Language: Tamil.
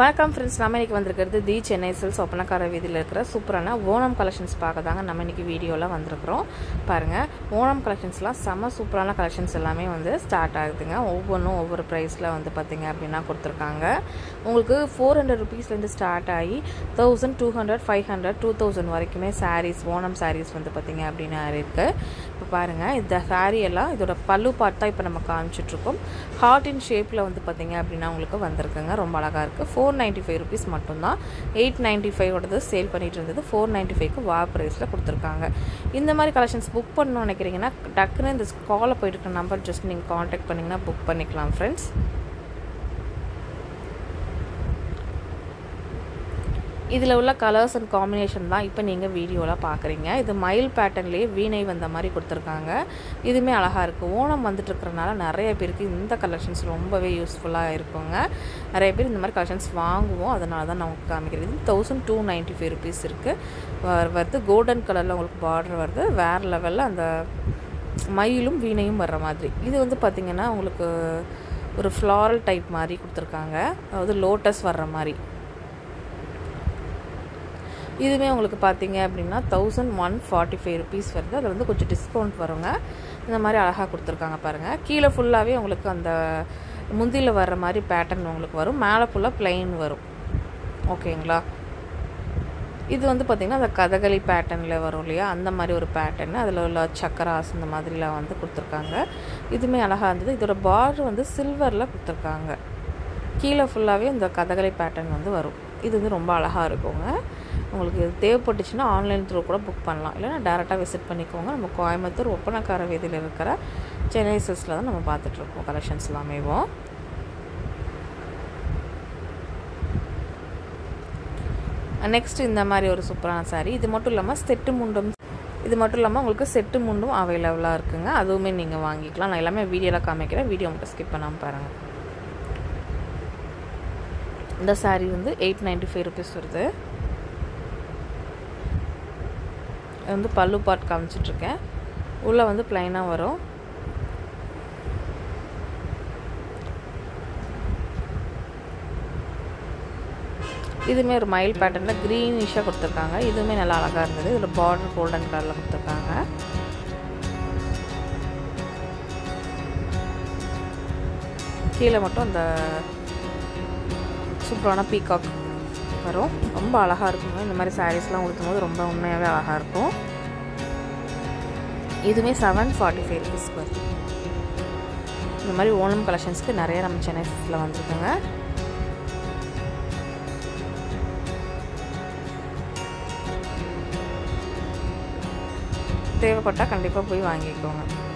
வணக்கம் ஃப்ரெண்ட்ஸ் நம்ம இன்றைக்கி வந்திருக்கிறது தி சென்னை சில்ஸ் ஒப்பனக்கார வீதியில் இருக்கிற சூப்பரான ஓணம் கலெக்ஷன்ஸ் பார்க்க தாங்க நம்ம இன்றைக்கி வீடியோவில் வந்திருக்கிறோம் பாருங்கள் ஓணம் கலெக்ஷன்ஸ்லாம் செம்ம சூப்பரான கலெக்ஷன்ஸ் எல்லாமே வந்து ஸ்டார்ட் ஆகுதுங்க ஒவ்வொன்றும் ஒவ்வொரு ப்ரைஸில் வந்து பார்த்திங்க அப்படின்னா கொடுத்துருக்காங்க உங்களுக்கு ஃபோர் ஹண்ட்ரட் ருபீஸ்லேருந்து ஸ்டார்ட் ஆகி thousand two hundred five hundred two thousand வரைக்குமே சாரீஸ் ஓணம் சாரீஸ் வந்து பார்த்திங்க அப்படின்னா இருக்குது இப்போ பாருங்கள் இந்த சாரீ எல்லாம் இதோட பல்லு பார்ட் தான் இப்போ நம்ம காமிச்சிட்ருக்கோம் ஹார்ட் இன் ஷேப்பில் வந்து பார்த்திங்க அப்படின்னா உங்களுக்கு வந்திருக்குங்க ரொம்ப அழகாக இருக்குது ஃபோர் நைன்ட்டி ஃபைவ் ருபீஸ் மட்டும்தான் எயிட் நைன்ட்டி ஃபைவோடது சேல் பண்ணிட்டு இருந்தது ஃபோர் நைன்ட்டி ஃபைவ்க்கு வா ப்ரைஸில் கொடுத்துருக்காங்க இந்த மாதிரி கலெக்ஷன்ஸ் புக் பண்ணணும்னு நினைக்கிறீங்கன்னா டக்குன்னு இந்த காலை போயிட்டு இருக்க நம்பர் ஜஸ்ட் நீங்கள் காண்டாக்ட் பண்ணிங்கன்னா புக் பண்ணிக்கலாம் ஃப்ரெண்ட்ஸ் இதில் உள்ள கலர்ஸ் அண்ட் காம்பினேஷன் தான் இப்போ நீங்கள் வீடியோவில் பார்க்குறீங்க இது மயில் பேட்டர்ன்லேயே வீணை வந்த மாதிரி கொடுத்துருக்காங்க இதுவுமே அழகாக இருக்குது ஓணம் வந்துட்டுருக்கறனால நிறைய பேருக்கு இந்த கலெக்ஷன்ஸ் ரொம்பவே யூஸ்ஃபுல்லாக இருக்குங்க நிறைய பேர் இந்த மாதிரி கலெக்ஷன்ஸ் வாங்குவோம் அதனால தான் நான் காமிக்கிறது இது thousand two ninety five rupees இருக்குது வருது கோல்டன் கலரில் உங்களுக்கு பார்டர் வருது வேறு லெவலில் அந்த மயிலும் வீணையும் வர்ற மாதிரி இது வந்து பார்த்திங்கன்னா உங்களுக்கு ஒரு ஃப்ளாரல் டைப் மாதிரி கொடுத்துருக்காங்க அதாவது லோட்டஸ் வர்ற மாதிரி இதுவுமே உங்களுக்கு பார்த்தீங்க அப்படின்னா thousand one forty five rupees வருது அதில் வந்து கொஞ்சம் டிஸ்கவுண்ட் வருங்க இந்த மாதிரி அழகாக கொடுத்துருக்காங்க பாருங்கள் கீழே ஃபுல்லாகவே உங்களுக்கு அந்த முந்தியில் வர்ற மாதிரி பேட்டர்ன் உங்களுக்கு வரும் மேலே ஃபுல்லாக பிளெயின் வரும் ஓகேங்களா இது வந்து பார்த்திங்கன்னா அந்த கதகளி பேட்டர்னில் வரும் இல்லையா அந்த மாதிரி ஒரு பேட்டர்னு அதில் உள்ள சக்கராஸ் இந்த மாதிரிலாம் வந்து கொடுத்துருக்காங்க இதுவுமே அழகாக இருந்தது இதோட பார்டர் வந்து சில்வரில் கொடுத்துருக்காங்க கீழே ஃபுல்லாகவே இந்த கதகளி பேட்டர்ன் வந்து வரும் இது வந்து ரொம்ப அழகாக இருக்குங்க உங்களுக்கு தேவைப்பட்டுச்சுன்னா ஆன்லைன் த்ரூ கூட புக் பண்ணலாம் இல்லைனா டேரெக்டாக விசிட் பண்ணிக்கோங்க நம்ம கோயம்புத்தூர் ஒப்பனக்கார வீதியில் இருக்கிற சென்னை சில்ஸில் தான் நம்ம பார்த்துட்ருக்கோம் கலெக்ஷன்ஸ் எல்லாமேவும் நெக்ஸ்ட் இந்த மாதிரி ஒரு சூப்பரான சாரீ இது மட்டும் இல்லாமல் செட்டு முண்டும் இது மட்டும் இல்லாமல் உங்களுக்கு செட்டு முண்டும் அவைலபிளாக இருக்குங்க அதுவுமே நீங்கள் வாங்கிக்கலாம் நான் எல்லாமே வீடியோவில் காமிக்கிறேன் வீடியோ மட்டும் ஸ்கிப் பண்ணாமல் பாருங்கள் இந்த சாரீ வந்து எயிட் நைன்ட்டி ஃபைவ் ருபீஸ் வருது வந்து பல்லு பாட் காமிச்சிட்ருக்கேன் உள்ளே வந்து ப்ளைனாக வரும் இதுவுமே ஒரு மயில் பேட்டர்னில் க்ரீனிஷாக கொடுத்துருக்காங்க இதுவுமே நல்லா அழகாக இருந்தது இதில் பார்டர் கோல்டன் கலரில் கொடுத்துருக்காங்க கீழே மட்டும் அந்த சூப்பரான பீகாக் வரும் ரொம்ப அழகாக இருக்குங்க இந்த மாதிரி சாரீஸ்லாம் உடுத்தும் போது ரொம்ப உண்மையாகவே அழகாக இருக்கும் இதுவுமே செவன் ஃபார்ட்டி ஃபைவ் ருபீஸ்க்கு வருது இந்த மாதிரி ஓணம் கலெக்ஷன்ஸ்க்கு நிறைய நம்ம சென்னை சில்ஸில் வந்துருக்குங்க தேவைப்பட்டால் கண்டிப்பாக போய் வாங்கிக்கோங்க